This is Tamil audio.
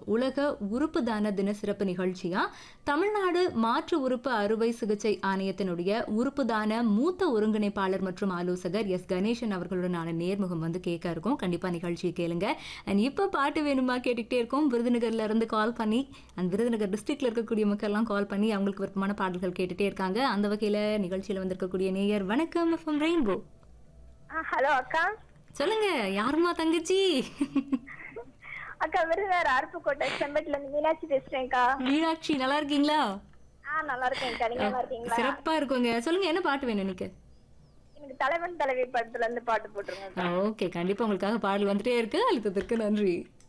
உலக உறுப்பு தான தின சிறப்பு நிகழ்ச்சியா தமிழ்நாடு மாற்று உறுப்பு அறுவை சிகிச்சை ஆணையத்தினுடைய உறுப்பு தான மூத்த ஒருங்கிணைப்பாளர் மற்றும் ஆலோசகர் எஸ் கணேசன் அவர்களுடனான நேர்முகம் வந்து கேட்க இருக்கோம் கண்டிப்பா நிகழ்ச்சியை கேளுங்க அண்ட் இப்போ பாட்டு வேணுமா கேட்டுக்கிட்டே இருக்கோம் விருதுநகர்ல இருந்து கால் பண்ணி அந்த விருதுநகர் டிஸ்ட்ரிக்ட்ல இருக்கக்கூடிய மக்கள் எல்லாம் கால் பண்ணி அவங்களுக்கு விருப்பமான பாடல்கள் கேட்டுட்டே இருக்காங்க அந்த வகையில நிகழ்ச்சியில வந்திருக்கக்கூடிய நேயர் வணக்கம் எஃப்எம் ரெயின்போ ஹலோ அக்கா சொல்லுங்க யாருமா தங்கச்சி அக்கா விருதுநகர் அருப்புக்கோட்டை செம்பட்டில இருந்து மீனாட்சி பேசுறேன்க்கா மீனாட்சி நல்லா இருக்கீங்களா ஆ நல்லா இருக்கேன்க்கா நீங்க நல்லா இருக்கீங்களா சிறப்பா இருக்குங்க சொல்லுங்க என்ன பாட்டு வேணும் எனக்கு எனக்கு தலைவன் தலைவி படத்துல இருந்து பாட்டு போட்டுருங்க ஓகே கண்டிப்பா உங்களுக்காக பாடல் வந்துட்டே இருக்கு அழுத்தத்திற்கு நன்றி